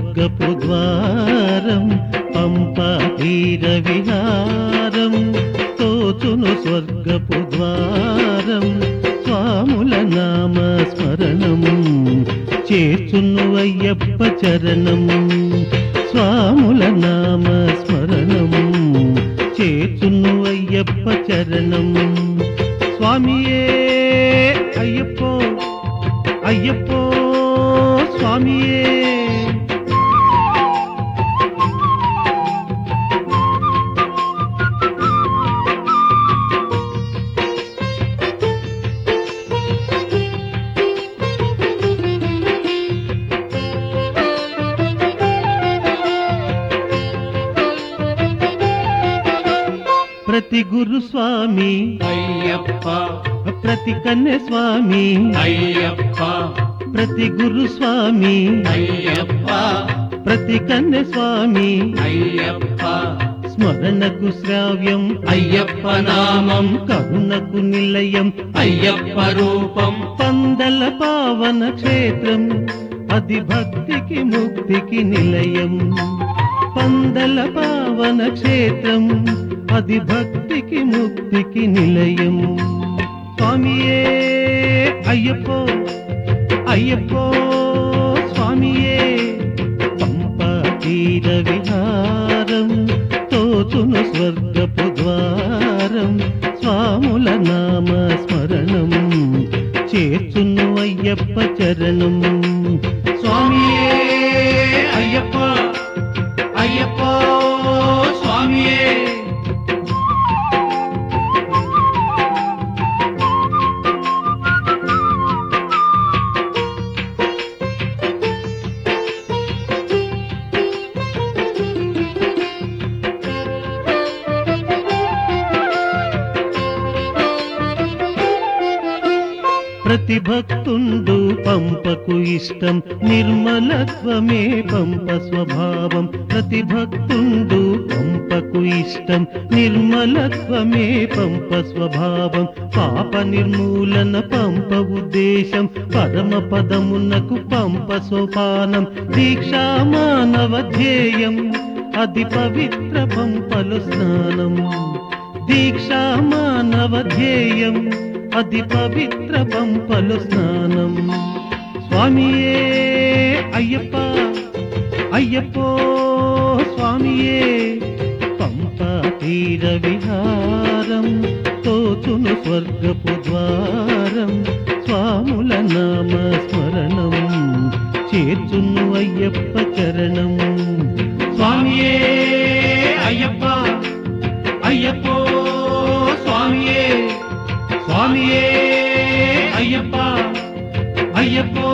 స్వర్గపు ద్వారం పంపా తీర విహారం తోచును స్వర్గపు ద్వారం స్వాముల నామ స్మరణం చేర్చును అయ్యప్ప చరణం స్వాముల నామ స్మరణం చేర్చును అయ్యప్ప చరణం స్వామియే అయ్యప్పో అయ్యప్పో స్వామియే ప్రతి గురు స్వామి అయ్యప్ప ప్రతి కన్య స్వామి అయ్యప్ప ప్రతి గురు స్వామి అయ్యప్ప ప్రతి కన్య స్వామి అయ్యప్ప స్మరణకు శ్రావ్యం అయ్యప్ప నామం కరుణకు నిలయం అయ్యప్ప రూపం పందల పావన క్షేత్రం అది భక్తికి ముక్తికి నిలయం పందల పావన క్షేత్రం అది భక్తికి ముక్తికి నిలయం స్వామియే అయ్యప్పో అయ్యప్పో స్వామియే పంపా తీర విహారం తోచును స్వర్గపు ద్వారం స్వాముల నామ స్మరణం చేర్చును అయ్యప్ప చరణం స్వామియే అయ్యప్ప అయ్యప్ప స్వామియే ప్రతి భక్తుండు పంపకు ఇష్టం నిర్మలత్వమే పంప స్వభావం ప్రతి భక్తుండు పంపకు ఇష్టం నిర్మలత్వమే పంప స్వభావం పాప నిర్మూలన పంప ఉద్దేశం పరమ పదమునకు పంప సోపానం దీక్షా మానవ ధ్యేయం అది పవిత్ర పంపలు స్నానం దీక్షా మానవ ధ్యేయం అది పవిత్ర పంపలు స్నానం స్వామియే అయ్యప్ప అయ్యప్పో స్వామియే పంప తీర విహారం తోచును స్వర్గపు ద్వారం స్వాముల నామ స్మరణం చేర్చును అయ్యప్ప చరణం స్వామియే అయ్యప్ప అయ్యప్పో స్వామియే స్వామియే అయ్యప్ప అయ్యప్పో